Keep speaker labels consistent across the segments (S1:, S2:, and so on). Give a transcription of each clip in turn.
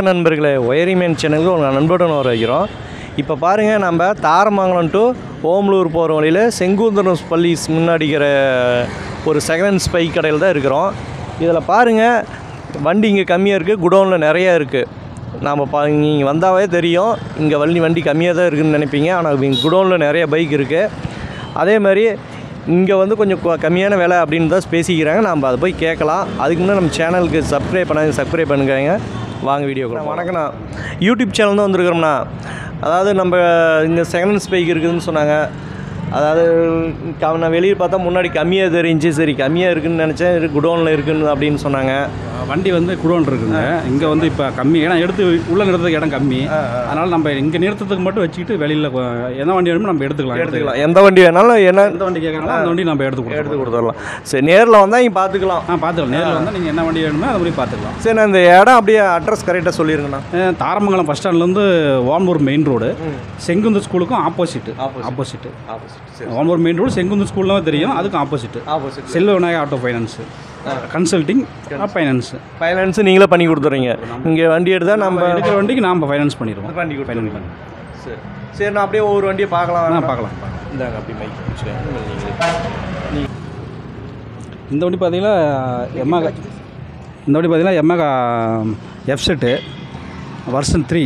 S1: வணக்கம் நண்பர்களே ஒயரிமேன் சேனலுக்கு உங்கள் நண்பருடன் வர வைக்கிறோம் இப்போ பாருங்கள் நம்ம தாரமங்கலம் டு ஓமலூர் போகிற வழியில் செங்குந்தரம் பள்ளிஸ் முன்னாடிக்கிற ஒரு செகண்ட் ஸ்பை கடையில் தான் இருக்கிறோம் இதில் பாருங்கள் வண்டி இங்கே கம்மியாக இருக்குது குடோனில் நிறையா இருக்குது நாம் பா நீங்கள் வந்தாவே தெரியும் இங்கே வண்டி வண்டி கம்மியாக தான் இருக்குதுன்னு நினைப்பீங்க ஆனால் இங்கே குடோனில் நிறைய பைக் இருக்குது அதே மாதிரி இங்கே வந்து கொஞ்சம் கொ- கம்மியான விலை அப்படின்னு தான் பேசிக்கிறாங்க நம்ம அதை போய் கேட்கலாம் அதுக்கு முன்னே நம்ம சேனலுக்கு சப்ஸ்கிரைப் பண்ணாங்க சப்ஸ்கிரைப் பண்ணுங்க வாங்க வீடியோ வணக்கண்ணா யூடியூப் சேனல் தான் வந்திருக்கிறோம்ண்ணா அதாவது நம்ம இங்கே செகண்ட் ஸ்பைக் இருக்குதுன்னு சொன்னாங்க அதாவது க- நான் வெளியே பார்த்தா முன்னாடி கம்மியாக தெரிஞ்சு சரி கம்மியாக இருக்குன்னு நினச்சேன் குடோனில் இருக்குன்னு அப்படின்னு சொன்னாங்க
S2: வண்டி வந்து குடோன் இருக்குங்க இங்கே வந்து இப்போ கம்மி ஏன்னா எடுத்து உள்ள நிறுத்ததுக்கு இடம் கம்மி அதனால நம்ம இங்கே நிறுத்தத்துக்கு மட்டும் வச்சுக்கிட்டு வெளியில் எந்த வண்டி வேணுமோ நம்ம எடுத்துக்கலாம்
S1: எடுத்துக்கலாம் எந்த வண்டி வேணாலும் என்ன
S2: எந்த வண்டி கேட்குறாங்களோ அந்த வண்டி நம்ம எடுத்து
S1: எடுத்து
S2: கொடுத்துக்கலாம்
S1: கொடுத்துடலாம் சரி நேரில் வந்தால் இங்கே பார்த்துக்கலாம்
S2: ஆ பார்த்துக்கலாம் நேரில் வந்து நீங்கள் என்ன வண்டி வேணுமோ அது மாதிரி பார்த்துக்கலாம்
S1: சரி நான் இந்த இடம் அப்படியே அட்ரஸ் கரெக்டாக சொல்லிடுங்கண்ணா
S2: அஹ் தாரமங்கலம் பஸ் ஸ்டாண்ட்லேருந்து ஓம்பூர் மெயின் ரோடு செங்குந்து ஸ்கூலுக்கும் ஆப்போசிட்
S1: Opposite.
S2: ஆப்போசிட்
S1: ஆப்போசிட் சரி
S2: ஓம்பூர் மெயின் ரோடு செங்குந்து ஸ்கூல்லாம் தெரியும் அதுக்கும் opposite
S1: opposite
S2: Selva Vinayagar auto finance consulting finance
S1: finance நீங்களே பண்ணி கொடுத்துறீங்க இங்கே வண்டி எடுத்தால் நம்ம
S2: நம்ம எடுக்கிற வண்டிக்கு நாம் ஃபைனான்ஸ் பண்ணிடுவோம்
S1: பண்ணி கொடுத்துருங்க
S2: ஃபைனான்ஸ்
S1: சரி சரி நான் அப்படியே ஒவ்வொரு வண்டியை பார்க்கலாம்
S2: ஆ
S1: வேணாமா?
S2: பார்க்கலாம்
S1: இந்தாங்க அப்படி மைக் பிடிச்சிக்கேன்
S2: இந்த வண்டி பார்த்தீங்கன்னா எம்மாகா இந்த வண்டி பார்த்தீங்கன்னா எம்மாகா எஃப் செட்டு வருஷன் த்ரீ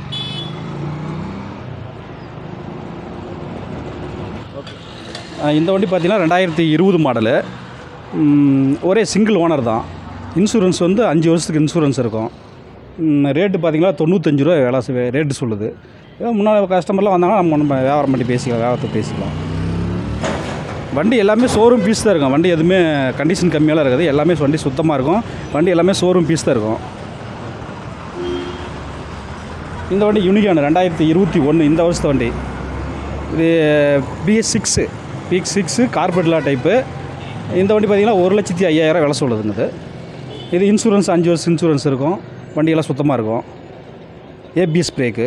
S2: இந்த வண்டி பார்த்தீங்கன்னா ரெண்டாயிரத்தி இருபது மாடலு ஒரே சிங்கிள் ஓனர் தான் இன்சூரன்ஸ் வந்து அஞ்சு வருஷத்துக்கு இன்சூரன்ஸ் இருக்கும் ரேட்டு பார்த்தீங்கன்னா தொண்ணூத்தஞ்சு ரூபா வேலை ரேட்டு சொல்லுது ஏதோ முன்னாடி கஸ்டமர்லாம் வந்தாங்கன்னா நம்ம நம்ம வியாபாரம் பண்ணி பேசிக்கலாம் வியாபாரத்தை பேசிக்கலாம் வண்டி எல்லாமே ஷோரூம் பீஸ் தான் இருக்கும் வண்டி எதுவுமே கண்டிஷன் கம்மியாலாம் இருக்காது எல்லாமே வண்டி சுத்தமாக இருக்கும் வண்டி எல்லாமே ஷோரூம் பீஸ் தான் இருக்கும் இந்த வண்டி யூனிகான் ரெண்டாயிரத்தி இருபத்தி ஒன்று இந்த வருஷத்து வண்டி இது பிஎஸ் சிக்ஸு பிஎக் சிக்ஸு கார்பெட்லா டைப்பு இந்த வண்டி பார்த்திங்கன்னா ஒரு லட்சத்தி ஐயாயிரம் விலை சொல்லுதுங்க இது இது இன்சூரன்ஸ் அஞ்சு வருஷம் இன்சூரன்ஸ் இருக்கும் வண்டியெல்லாம் சுத்தமாக இருக்கும் ஏபிஎஸ் பிரேக்கு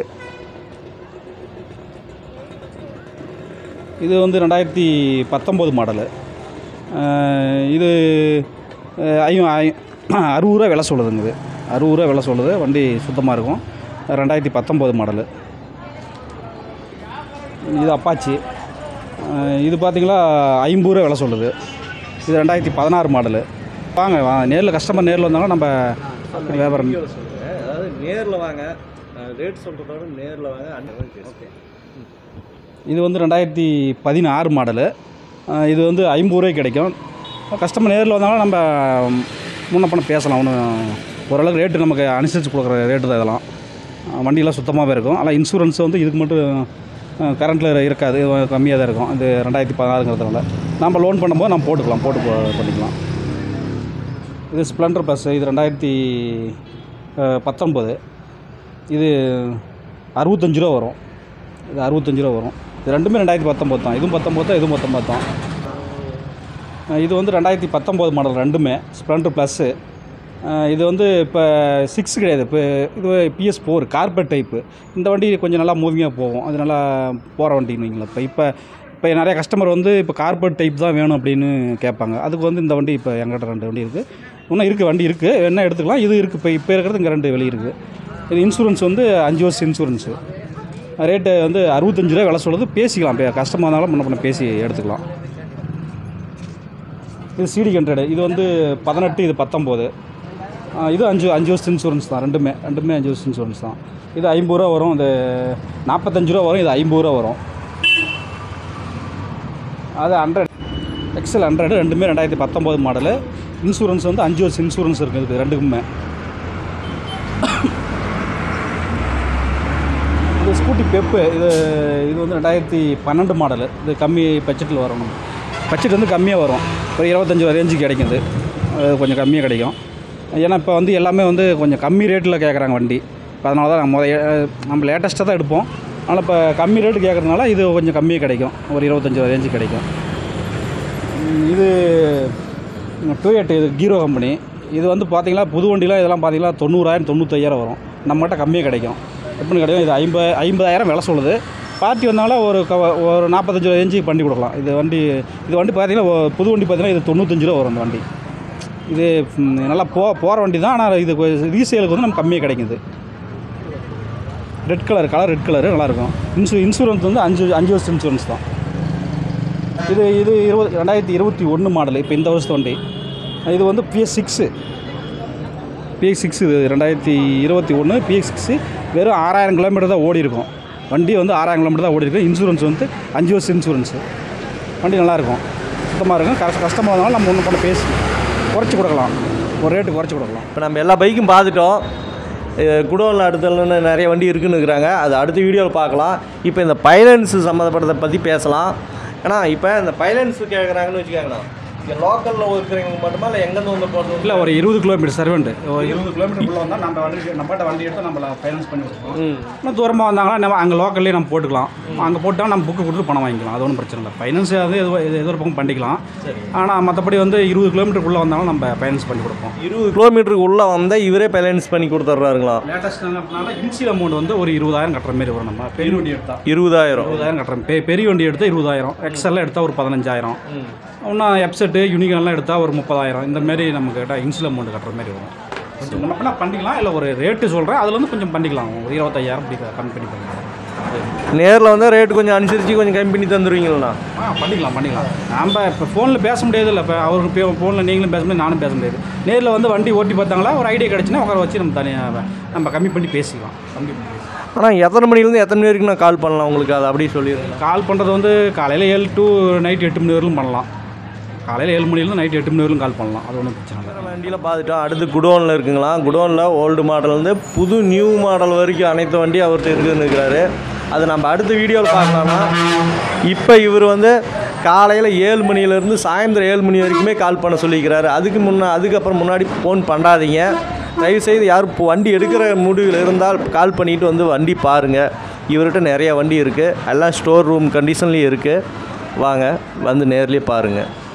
S2: இது வந்து ரெண்டாயிரத்தி பத்தொம்போது மாடலு அஹ் இது அஹ், ஐ ஐ- அறுபது ரூபா விலை சொல்லுதுங்க இது அறுபது ரூபா விலை சொல்லுது வண்டி சுத்தமாக இருக்கும் ரெண்டாயிரத்தி பத்தொம்போது மாடலு இது அப்பாச்சி அஹ், இது பார்த்தீங்களா ஐம்பது ரூபா விலை சொல்லுது இது ரெண்டாயிரத்தி பதினாறு மாடலு வாங்க வா நேரில் கஸ்டமர் நேரில் வந்தாங்கன்னா நம்ம வியாபாரம்
S1: அதாவது நேரில் வாங்க ரேட் சொல்கிறதோட நேரில் வாங்க ஓகே
S2: இது வந்து ரெண்டாயிரத்தி பதினாறு மாடலு அஹ் இது வந்து ஐம்பது ரூபாய்க்கு கிடைக்கும் கஸ்டமர் நேரில் வந்தாலும் நம்ம முன்ன பண்ண பேசலாம் ஒன்றும் ஓரளவுக்கு ரேட்டு நமக்கு அனுசரித்து கொடுக்குற ரேட்டு தான் இதெல்லாம் அஹ் வண்டியெல்லாம் சுத்தமாகவே இருக்கும் ஆனால் இன்சூரன்ஸ் வந்து இதுக்கு மட்டும் கரண்ட்டில் இருக்காது கம்மியாக தான் இருக்கும் இது ரெண்டாயிரத்தி பதினாறுங்கிறதுனால நம்ம லோன் பண்ணும்போது நம்ம போட்டுக்கலாம் போட்டு போ- பண்ணிக்கலாம் இது ஸ்ப்ளெண்டர் ப்ளஸ் இது ரெண்டாயிரத்தி அஹ், பத்தொன்பது இது அறுபத்தஞ்சு ரூபா வரும் இது அறுபத்தஞ்சு ரூபா வரும் இது ரெண்டுமே ரெண்டாயிரத்தி பத்தொம்போது தான் இதுவும் பத்தொம்போது தான் இதுவும் பத்தொம்போது தான் அஹ் இது வந்து ரெண்டாயிரத்தி பத்தொம்போது மாடல் ரெண்டுமே ஸ்ப்ளெண்டர் ப்ளஸ்ஸு இது வந்து இப்போ சிக்ஸ் கிடையாது இப்போ இது பிஎஸ் ஃபோர் கார்பெட் டைப்பு இந்த வண்டி கொஞ்சம் நல்லா மூவிங்காக போகும் அது நல்லா போகிற வண்டின்னு வைங்களேன் இப்போ இப்போ இப்போ நிறைய கஸ்டமர் வந்து இப்போ கார்பெட் டைப் தான் வேணும் அப்படின்னு கேட்பாங்க அதுக்கு வந்து இந்த வண்டி இப்போ எங்கிட்ட ரெண்டு வண்டி இருக்குது இன்னும் இருக்குது வண்டி இருக்குது என்ன எடுத்துக்கலாம் இது இருக்குது இப்போ இப்போ இருக்கிறது இங்கே ரெண்டு வெளியே இருக்குது இது இன்சூரன்ஸ் வந்து அஞ்சு வருஷம் இன்சூரன்ஸு ரேட்டு வந்து அறுபத்தஞ்சு ரூபா விலை சொல்லுது பேசிக்கலாம் இப்போ கஸ்டமர் இருந்தாலும் முன்ன பண்ண பேசி எடுத்துக்கலாம் இது சிடி ஹண்ட்ரடு இது வந்து பதினெட்டு இது பத்தொம்போது ஆ, இது அஞ்சு அஞ்சு வருஷம் இன்சூரன்ஸ் தான் ரெண்டுமே ரெண்டுமே அஞ்சு வருஷம் இன்சூரன்ஸ் தான் இது ஐம்பது ரூபா வரும் இது நாற்பத்தஞ்சு ரூபா வரும் இது ஐம்பது ரூபா வரும் அது ஹண்ட்ரட் எக்ஸல் ஹண்ட்ரடு ரெண்டுமே ரெண்டாயிரத்தி பத்தொம்போது மாடலு இன்சூரன்ஸ் வந்து அஞ்சு வருஷம் இன்சூரன்ஸ் இருக்குது இதுக்கு ரெண்டுக்குமே இது ஸ்கூட்டி பெப்பு இது இது வந்து ரெண்டாயிரத்தி பன்னெண்டு மாடலு இது கம்மி பட்ஜெட்டில் வரணும் பட்ஜெட் வந்து கம்மியாக வரும் ஒரு இருபத்தஞ்சி ரேஞ்சுக்கு கிடைக்கும் இது அது கொஞ்சம் கம்மியாக கிடைக்கும் ஏன்னா இப்போ வந்து எல்லாமே வந்து கொஞ்சம் கம்மி ரேட்டில் கேட்குறாங்க வண்டி இப்போ அதனால தான் நம்ம முத நம்ம லேட்டஸ்ட்டாக தான் எடுப்போம் ஆனால் இப்போ கம்மி ரேட்டு கேட்குறதுனால இது கொஞ்சம் கம்மியாக கிடைக்கும் ஒரு இருபத்தஞ்சி ரேஞ்சு கிடைக்கும் ம், இது டூயட் இது ஹீரோ கம்பெனி இது வந்து பார்த்தீங்களா புது வண்டிலாம் இதெல்லாம் பார்த்தீங்களா தொண்ணூறாயிரம் தொண்ணூத்தையாயிரம் வரும் நம்மகிட்ட கம்மியாக கிடைக்கும் எப்படின்னு கிடைக்கும் இது ஐம்பது ஐம்பதாயிரம் விலை சொல்லுது பார்ட்டி வந்தாங்களா ஒரு க ஒரு நாற்பத்தஞ்சு ரேஞ்சு பண்ணி கொடுக்கலாம் இது வண்டி இது வண்டி பார்த்தீங்கன்னா ஒ- புது வண்டி பார்த்தீங்கன்னா இது தொண்ணூத்தஞ்சு ரூபா வரும் இந்த வண்டி இது ம், நல்லா போ போகிற வண்டி தான் ஆனால் இது ரீசேலுக்கு வந்து நம்ம கம்மியாக கிடைக்குது red colour colour red colour நல்லாயிருக்கும் இன்சூ இன்சூரன்ஸ் வந்து அஞ்சு அஞ்சு வருஷம் இன்சூரன்ஸ் தான் இது இது இருபது ரெண்டாயிரத்தி இருபத்தி ஒன்று மாடல் இப்போ இந்த வருஷத்து வண்டி இது வந்து பிஎஸ் சிக்ஸு பிஎக்ஸ் சிக்ஸ் இது ரெண்டாயிரத்தி இருபத்தி ஒன்று பிஎக்ஸ் சிக்ஸு வெறும் ஆறாயிரம் கிலோமீட்டர் தான் ஓடி இருக்கும் வண்டி வந்து ஆறாயிரம் கிலோமீட்டர் தான் ஓடி இருக்கும் இன்சூரன்ஸ் வந்து அஞ்சு வருஷம் இன்சூரன்ஸு வண்டி நல்லாயிருக்கும் சுத்தமாக இருக்கும் கஷ்ட கஷ்டமாக இருந்தாலும் நம்ம ஒன்று பண்ண பேசி குறைச்சி கொடுக்கலாம் ஒரு ரேட்டு குறைச்சி கொடுக்கலாம்
S1: இப்போ நம்ம எல்லா பைக்கும் பார்த்துட்டோம் குடோனில் அடுத்தல்னு நிறைய வண்டி இருக்குன்னு இருக்கிறாங்க அது அடுத்த வீடியோவில் பார்க்கலாம் இப்போ இந்த பைலன்ஸ் சம்மந்தப்பட்டதை பற்றி பேசலாம் ஏன்னா இப்போ இந்த பைலன்ஸ் கேட்குறாங்கன்னு வச்சுக்காங்கண்ணா இங்கே லோக்கலில் இருக்கிறவங்க மட்டுமா இல்லை எங்கேருந்து வந்து போடணும்
S2: இல்லை ஒரு இருபது கிலோமீட்டர் சர்வெண்ட் ஒரு இருபது கிலோமீட்டர் வந்தால் நம்ம வண்டி நம்மகிட்ட வண்டி எடுத்து நம்மளை ஃபைனான்ஸ் பண்ணி கொடுப்போம்
S1: ம்
S2: இன்னும் தூரமாக வந்தாங்கன்னா நம்ம அங்கே லோக்கல்லே நம்ம போட்டுக்கலாம் அங்கே போட்டால் நம்ம புக்கு கொடுத்து பணம் வாங்கிக்கலாம் அது ஒன்றும் பிரச்சனை இல்லை ஃபைனான்ஸ் அது எது எது எது ஒரு பக்கம் பண்ணிக்கலாம்
S1: சரி
S2: ஆனால் மற்றபடி வந்து இருபது கிலோமீட்டருக்குள்ளே வந்தாலும் நம்ம ஃபைனான்ஸ் பண்ணி கொடுப்போம்
S1: இருபது கிலோமீட்டருக்கு உள்ளே வந்தால் இவரே பைலன்ஸ் பண்ணி கொடுத்துட்றாருங்களா
S2: லேட்டஸ்ட்னால இன்சியல் அமௌண்ட் வந்து ஒரு இருபதாயிரம் கட்டுற மாதிரி வரும் நம்ம பெரிய வண்டி எடுத்தால்
S1: இருபதாயிரம்
S2: இருபதாயிரம் கட்டுறோம் பெ பெரிய வண்டி எடுத்தால் இருபதாயிரம் எக்ஸ்எல்லாம் எடுத்தால் ஒரு பதினஞ்சாயிரம் இன்னும் எப்செட்டு யூனிகான்லாம் எடுத்தால் ஒரு முப்பதாயிரம் இந்த மாதிரி நமக்கு கேட்டால் இன்சியல் அமௌண்ட் கட்டுற மாதிரி வரும் கொஞ்சம் முன்ன பின்ன பண்ணிக்கலாம் இல்லை ஒரு ரேட்டு சொல்கிறேன் அதில் வந்து கொஞ்சம் பண்ணிக்கலாம் ஒரு இருபத்தாயிரம் அப்படி கம்மி பண்ணி பண்ணிக்கலாம்
S1: நேரில் வந்தால் ரேட்டு கொஞ்சம் அனுசரித்து கொஞ்சம் கம்மி பண்ணி தந்துடுவீங்களா
S2: ஆ பண்ணிக்கலாம் பண்ணிக்கலாம் நம்ம இப்போ ஃபோனில் பேச முடியாது இல்லை இப்போ அவருக்கு ஃபோனில் நீங்களும் பேச முடியாது நானும் பேச முடியாது நேரில் வந்து வண்டி ஓட்டி பார்த்தாங்களா ஒரு ஐடியா கிடச்சுன்னா உட்கார வச்சு நம்ம தனியாக நம்ம கம்மி பண்ணி பேசிக்கலாம் கம்மி பண்ணி பேசிக்கலாம்
S1: ஆனால் எத்தனை மணிலேருந்து எத்தனை மணி வரைக்கும் நான் கால் பண்ணலாம் உங்களுக்கு அதை அப்படியே சொல்லிடுறேன்
S2: கால் பண்ணுறது வந்து காலையில் ஏழு டு நைட் எட்டு மணி வரையிலும் பண்ணலாம் காலையில் ஏழு மணிலேருந்து நைட் எட்டு மணி வரையிலும் கால் பண்ணலாம் அது ஒன்றும் பிரச்சனை இல்லை
S1: வண்டியில் பார்த்துட்டோம் அடுத்து குடோனில் இருக்குங்களா குடோனில் ஓல்டு மாடல்லேருந்து புது நியூ மாடல் வரைக்கும் அனைத்து வண்டி அவர்கிட்ட இருக்குதுன்னு இருக்கிறாரு அது நம்ம அடுத்த வீடியோவில் பார்க்கலாம்னா இப்போ இவர் வந்து காலையில் ஏழு மணிலேருந்து சாயந்தரம் ஏழு மணி வரைக்குமே கால் பண்ண சொல்லிக்கிறாரு அதுக்கு முன்னே அதுக்கப்புறம் முன்னாடி ஃபோன் பண்ணாதீங்க தயவுசெய்து யார் இப்போ வண்டி எடுக்கிற முடிவில் இருந்தால் கால் பண்ணிவிட்டு வந்து வண்டி பாருங்கள் இவர்கிட்ட நிறைய வண்டி இருக்குது எல்லாம் ஸ்டோர் ரூம் கண்டிஷன்லேயும் இருக்குது வாங்க வந்து நேர்லேயே பாருங்கள்